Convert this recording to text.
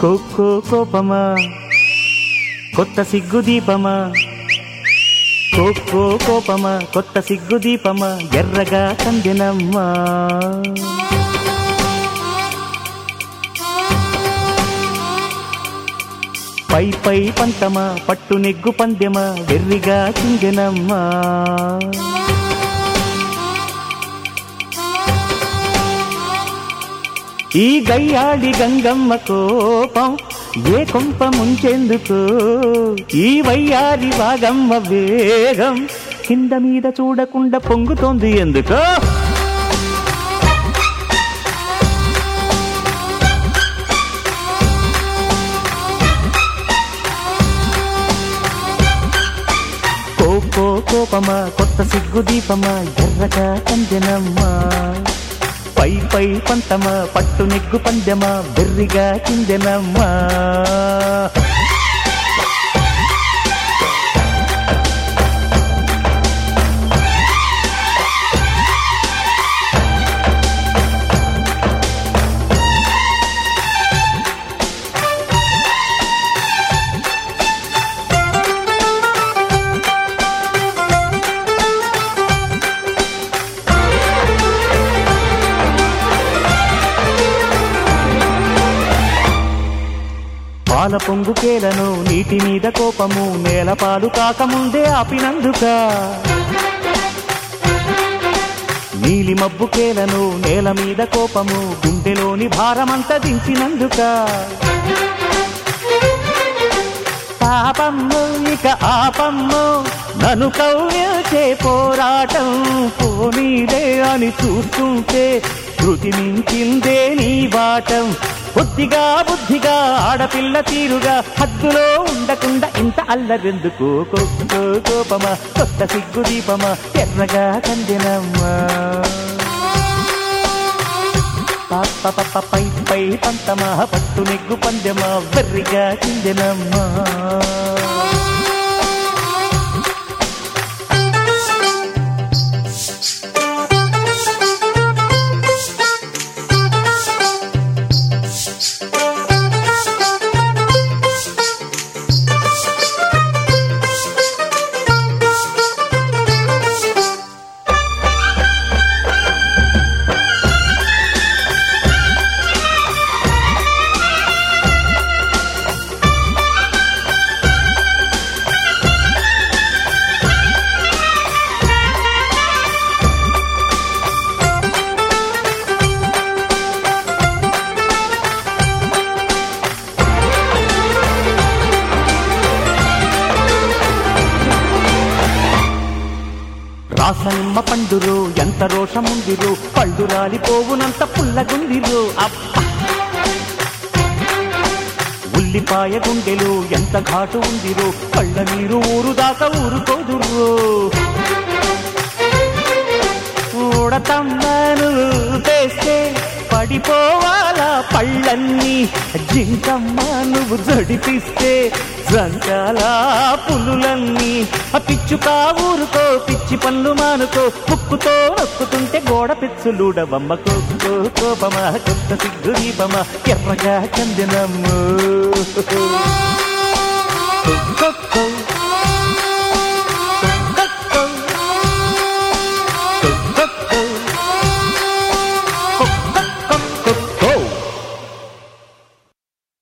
cocoa కోపమా కొత్త సిగ్గు దీపమా కోకో కోపమా కొత్త సిగ్గు దీపమా ఎర్రగా కందినమ్మా పై పై పంతమా పట్టు నెగ్గు పందెమా వెర్రిగా చింగెనమ్మా ఈ గయ్యాడి గంగమ్మ కోపం ఏ కొంప ముంచెందుకు ఈ వయ్యారి వాగమ్మ వేగం కింద మీద చూడకుండా పొంగుతోంది ఎందుకో కోకో కోపమా కొత్త సిగ్గు దీపమా ఎర్రగా కందెనమ్మా పై పై పంతమా పట్టు నెగ్గు పందెమా బెర్రిగా చిందెనమ్మా పాల పొంగుకేలను నీటి మీద కోపము నేల పాలు కాకముందే ఆపినందుక నీలి మబ్బుకేలను నేల మీద కోపము గుండెలోని భారమంతా దించినందుక పాపమ్ము ఇక ఆపమ్ము నన్ను కవ్యచే పోరాటం పోనీదే అని చూస్తుంటే శృతి మించిందే నీ బాటం బుద్ధిగా బుద్ధిగా ఆడపిల్ల తీరుగా హద్దులో ఉండకుండా ఇంత అల్లరెందుకు కోకో కోపమా కొత్త సిగ్గు దీపమా ఎర్రగా కందినమ్మా పాప పప్ప పై పై పంతమా పట్టు నెగ్గు పందెమా వెర్రిగా చిందెనమ్మా రాసనిమ్మ పండురు ఎంత రోషముందిరు పళ్ళు రాలిపోవునంత పుల్లగుందిరు అబ్బ ఉల్లిపాయ గుండెలు ఎంత ఘాటు ఉందిరు కళ్ళ నీరు ఊరు దాకా ఊరుకోదురు ఊడతమ్మను తెస్తే పడిపోవాలా పళ్ళన్నీ జింకమ్మ నువ్వు జడిపిస్తే జంకాల పులులన్నీ ఆ పిచ్చుక ఊరుకో పిచ్చి పన్ను మానుకో ముక్కుతో నొక్కుతుంటే గోడ పిచ్చులుడవమ్మ కోకో కోపమా కొత్త సిగ్గు దీపమా ఎర్రగా చందనమ్ము